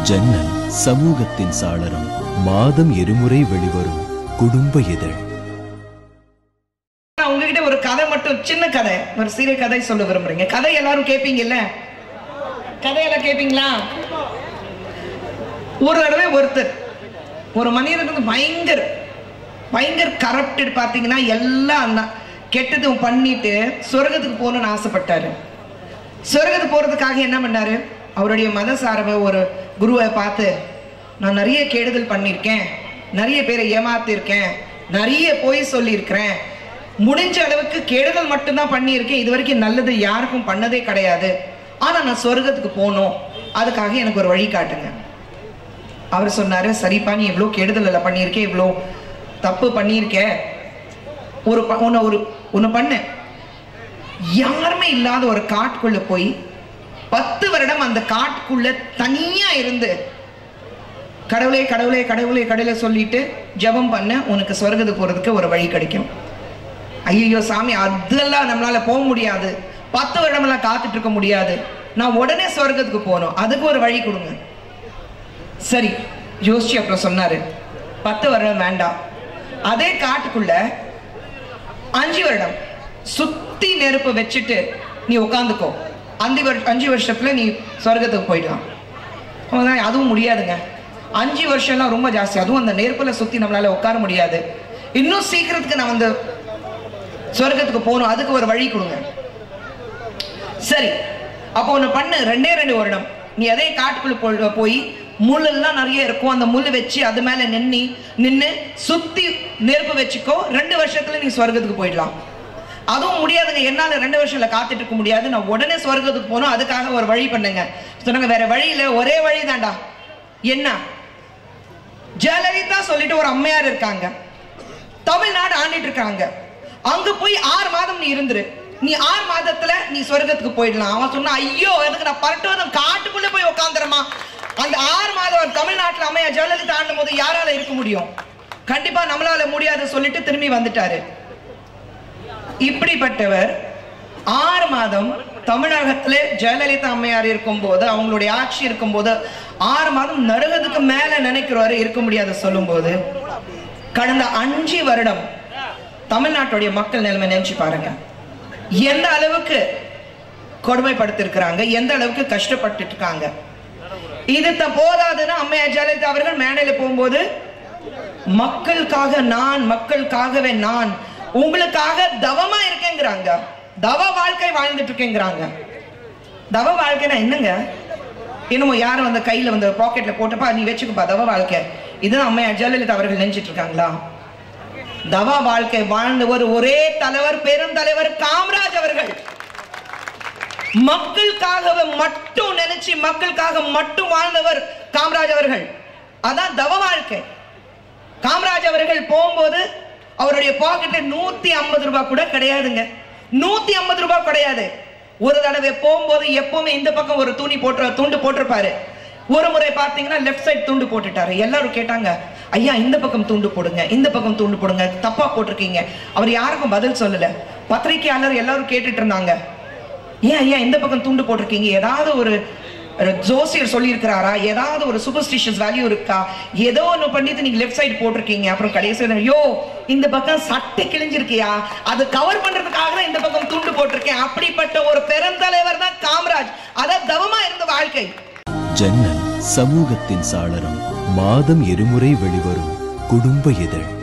ஜன்னல் சமூகத்தின் சாளரம் மாதம் இருமுறை வெளிவரும் குடும்ப இதழ் நான் உங்ககிட்ட ஒரு கதை மட்டும் சின்ன கதை ஒரு சிறிய கதை சொல்ல விரும்புறீங்க கதை எல்லாரும் கேட்பீங்கல்ல கதையெல்லாம் கேட்பீங்களா ஒரு தடவை ஒருத்தர் ஒரு மனிதனுக்கு வந்து பயங்கர பயங்கர கரப்டட் பார்த்தீங்கன்னா எல்லாம் அந்த- கெட்டதும் பண்ணிட்டு சொர்க்கத்துக்கு போகணும்னு ஆசைப்பட்டாரு சொர்க்கத்துக்கு போறதுக்காக என்ன பண்ணாரு அவருடைய மத சார்ப ஒரு குருவை பார்த்து நான் நிறைய கெடுதல் பண்ணியிருக்கேன் நிறைய பேரை ஏமாத்திருக்கேன் நிறைய பொய் சொல்லியிருக்கிறேன் முடிஞ்ச அளவுக்கு கெடுதல் மட்டும்தான் பண்ணியிருக்கேன் இது வரைக்கும் நல்லது யாருக்கும் பண்ணதே கிடையாது ஆனா நான் சொர்க்கத்துக்கு போகணும் அதுக்காக எனக்கு ஒரு வழி காட்டுங்க அவர் சொன்னாரு சரிப்பா நீ இவ்வளோ கெடுதல் எல்லாம் பண்ணியிருக்க இவ்வளோ தப்பு பண்ணியிருக்க ஒரு ப- உன்னை ஒரு ஒன்று பண்ணு யாருமே இல்லாத ஒரு காட்டுக்குள்ள போய் பத்து வருடம் அந்த காட்டுக்குள்ள தனியா இருந்து கடவுளே கடவுளே கடவுளே கடவுளே சொல்லிட்டு ஜெபம் பண்ண உனக்கு சொர்க்கத்துக்கு போறதுக்கு ஒரு வழி கிடைக்கும் ஐயோ சாமி அதெல்லாம் நம்மளால போக முடியாது பத்து வருடமெல்லாம் காத்துட்டு இருக்க முடியாது நான் உடனே சொர்க்கத்துக்கு போகணும் அதுக்கு ஒரு வழி கொடுங்க சரி யோசிச்சு அப்புறம் சொன்னாரு பத்து வருடம் வேண்டாம் அதே காட்டுக்குள்ள அஞ்சு வருடம் சுத்தி நெருப்பு வச்சுட்டு நீ உட்காந்துக்கோ அஞ்சு வருஷம் அஞ்சு வருஷத்துல நீ சொர்க்கத்துக்கு போயிடலாம் அவன் அதுவும் முடியாதுங்க அஞ்சு வருஷம்லாம் ரொம்ப ஜாஸ்தி அதுவும் அந்த நெருப்புல சுத்தி நம்மளால உட்கார முடியாது இன்னும் சீக்கிரத்துக்கு நான் வந்து சொர்க்கத்துக்கு போகணும் அதுக்கு ஒரு வழி கொடுங்க சரி அப்போ ஒன்று பண்ணு ரெண்டே ரெண்டு வருடம் நீ அதே காட்டுக்குள்ள போ- போய் முள்ளெல்லாம் நிறைய இருக்கும் அந்த முள் வச்சு அது மேல நின்னி நின்னு சுத்தி நெருப்பு வச்சுக்கோ ரெண்டு வருஷத்துல நீ சொர்க்கத்துக்கு போயிடலாம் அதுவும் முடியாதுங்க என்னால ரெண்டு வருஷம்ல காத்துட்டு இருக்க முடியாது நான் உடனே சொர்க்கத்துக்கு போகணும் அதுக்காக ஒரு வழி பண்ணுங்க சொன்னாங்க வேற வழி இல்ல ஒரே வழி தான்டா என்ன ஜெயலலிதா சொல்லிட்டு ஒரு அம்மையார் இருக்காங்க தமிழ்நாடு ஆண்டிட்டு இருக்காங்க அங்க போய் ஆறு மாதம் நீ இருந்துரு நீ ஆறு மாதத்துல நீ சொர்க்கத்துக்கு போயிடலாம் அவன் சொன்னா ஐயோ எனக்கு நான் பரட்டுவதும் காட்டுக்குள்ள போய் உட்காந்துறமா அந்த ஆறு மாதம் அவர் தமிழ்நாட்டுல அம்மையா ஜெயலலிதா ஆண்டும் போது யாரால இருக்க முடியும் கண்டிப்பா நம்மளால முடியாது சொல்லிட்டு திரும்பி வந்துட்டாரு இப்படிப்பட்டவர் ஆறு மாதம் தமிழகத்திலே ஜெயலலிதா அம்மையார் இருக்கும்போது அவங்களுடைய ஆட்சி இருக்கும்போது ஆறு மாதம் நரகத்துக்கு மேல நினைக்கிறவரு இருக்க முடியாது சொல்லும்போது கடந்த அஞ்சு வருடம் தமிழ்நாட்டுடைய மக்கள் நிலைமை நினைச்சு பாருங்க எந்த அளவுக்கு கொடுமைப்படுத்திருக்கிறாங்க எந்த அளவுக்கு கஷ்டப்பட்டு இருக்காங்க இது த- போதாதுன்னு அம்மையார் ஜெயலலிதா அவர்கள் மேடையில போகும்போது மக்களுக்காக நான் மக்களுக்காகவே நான் உங்களுக்காக தவமா இருக்கேங்கிறாங்க தவ வாழ்க்கை வாழ்ந்துட்டு இருக்கேங்கிறாங்க தவ வாழ்க்கைனா என்னங்க என்னமோ யாரும் வந்து கையில வந்து பாக்கெட்ல போட்டப்பா நீ வச்சுக்கப்பா தவ வாழ்க்கை இதுதான் அம்மையார் ஜெயலலிதா அவர்கள் நினைச்சிட்டு இருக்காங்களா தவ வாழ்க்கை வாழ்ந்த ஒரு ஒரே தலைவர் பெருந்தலைவர் காமராஜ் அவர்கள் மக்களுக்காக மட்டும் நினைச்சு மக்களுக்காக மட்டும் வாழ்ந்தவர் காமராஜ் அவர்கள் அதான் தவ வாழ்க்கை காமராஜ் அவர்கள் போகும்போது அவருடைய பாக்கெட்ல நூத்தி ஐம்பது ரூபாய் கூட கிடையாதுங்க நூத்தி ஐம்பது ரூபாய் கிடையாது ஒரு தடவை போகும்போது எப்பவுமே இந்த பக்கம் ஒரு துணி போட்டு துண்டு போட்டிருப்பாரு ஒரு முறை பார்த்தீங்கன்னா லெஃப்ட் சைடு துண்டு போட்டுட்டாரு எல்லாரும் கேட்டாங்க ஐயா இந்த பக்கம் துண்டு போடுங்க இந்த பக்கம் துண்டு போடுங்க தப்பா போட்டிருக்கீங்க அவர் யாருக்கும் பதில் சொல்லல பத்திரிகையாளர் எல்லாரும் கேட்டுட்டு இருந்தாங்க ஏன் ஐயா இந்த பக்கம் துண்டு போட்டிருக்கீங்க ஏதாவது ஒரு ஒரு ஜோசியர் சொல்லியிருக்கிறாரா ஏதாவது ஒரு சூப்பர்ஸ்டிஷியஸ் வேல்யூ இருக்கா ஏதோ ஒன்று பண்ணிட்டு நீங்க லெஃப்ட் சைடு போட்டிருக்கீங்க அப்புறம் கடைசியில் ஐயோ இந்த பக்கம் சட்டை கிழிஞ்சிருக்கியா அது கவர் பண்றதுக்காக தான் இந்த பக்கம் துண்டு போட்டிருக்கேன் அப்படிப்பட்ட ஒரு பெருந்தலைவர் தான் காமராஜ் அதான் தவமா இருந்த வாழ்க்கை ஜன்னல் சமூகத்தின் சாளரம் மாதம் இருமுறை வெளிவரும் குடும்ப இதழ்